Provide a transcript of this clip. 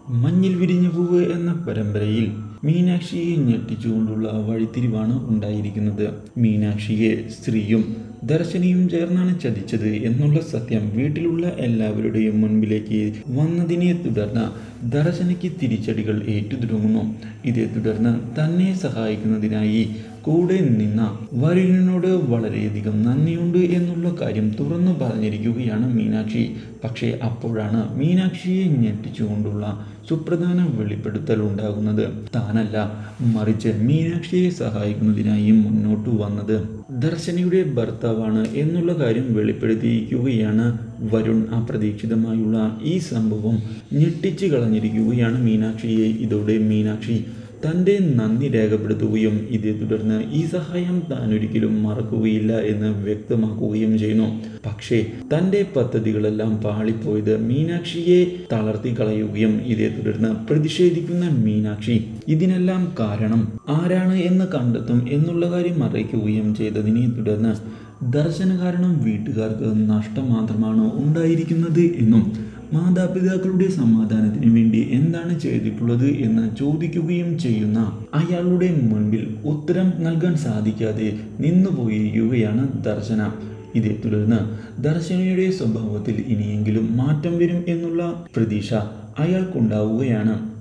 മഞ്ഞിൽ വിരിഞ്ഞ പൂവ് എന്ന പരമ്പരയിൽ മീനാക്ഷിയെ ഞെട്ടിച്ചുകൊണ്ടുള്ള വഴിത്തിരിവാണ് ഉണ്ടായിരിക്കുന്നത് മീനാക്ഷിയെ സ്ത്രീയും ദർശനയും ചേർന്നാണ് ചതിച്ചത് എന്നുള്ള സത്യം വീട്ടിലുള്ള എല്ലാവരുടെയും മുൻപിലേക്ക് വന്നതിനെ തുടർന്ന് ദർശനയ്ക്ക് തിരിച്ചടികൾ ഏറ്റുതുടങ്ങുന്നു ഇതേ തുടർന്ന് തന്നെ സഹായിക്കുന്നതിനായി കൂടെ നിന്ന വരുണിനോട് വളരെയധികം നന്ദിയുണ്ട് എന്നുള്ള കാര്യം തുറന്നു പറഞ്ഞിരിക്കുകയാണ് മീനാക്ഷി പക്ഷേ അപ്പോഴാണ് മീനാക്ഷിയെ ഞെട്ടിച്ചുകൊണ്ടുള്ള സുപ്രധാന വെളിപ്പെടുത്തൽ ഉണ്ടാകുന്നത് താനല്ല മറിച്ച് മീനാക്ഷിയെ സഹായിക്കുന്നതിനായി മുന്നോട്ട് വന്നത് ദർശനയുടെ ഭർത്താവാണ് എന്നുള്ള കാര്യം വെളിപ്പെടുത്തിയിരിക്കുകയാണ് വരുൺ അപ്രതീക്ഷിതമായുള്ള ഈ സംഭവം ഞെട്ടിച്ചു കളഞ്ഞിരിക്കുകയാണ് മീനാക്ഷിയെ ഇതോടെ മീനാക്ഷി തൻ്റെ നന്ദി രേഖപ്പെടുത്തുകയും ഇതേ തുടർന്ന് ഈ സഹായം താൻ ഒരിക്കലും മറക്കുകയില്ല എന്ന് വ്യക്തമാക്കുകയും ചെയ്യുന്നു പക്ഷേ തൻ്റെ പദ്ധതികളെല്ലാം പാളിപ്പോയത് മീനാക്ഷിയെ തളർത്തി കളയുകയും ഇതേ തുടർന്ന് പ്രതിഷേധിക്കുന്ന മീനാക്ഷി ഇതിനെല്ലാം കാരണം ആരാണ് എന്ന് കണ്ടെത്തും എന്നുള്ള കാര്യം അറിയിക്കുകയും ചെയ്തതിനെ തുടർന്ന് ദർശന കാരണം വീട്ടുകാർക്ക് നഷ്ടം മാത്രമാണ് ഉണ്ടായിരിക്കുന്നത് എന്നും മാതാപിതാക്കളുടെ സമാധാനത്തിന് വേണ്ടി എന്താണ് ചെയ്തിട്ടുള്ളത് എന്ന് ചോദിക്കുകയും ചെയ്യുന്ന അയാളുടെ മുൻപിൽ ഉത്തരം നൽകാൻ സാധിക്കാതെ നിന്നുപോയിരിക്കുകയാണ് ദർശന ഇതേ തുടർന്ന് ദർശനയുടെ സ്വഭാവത്തിൽ ഇനിയെങ്കിലും മാറ്റം വരും എന്നുള്ള പ്രതീക്ഷ അയാൾക്കുണ്ടാവുകയാണ്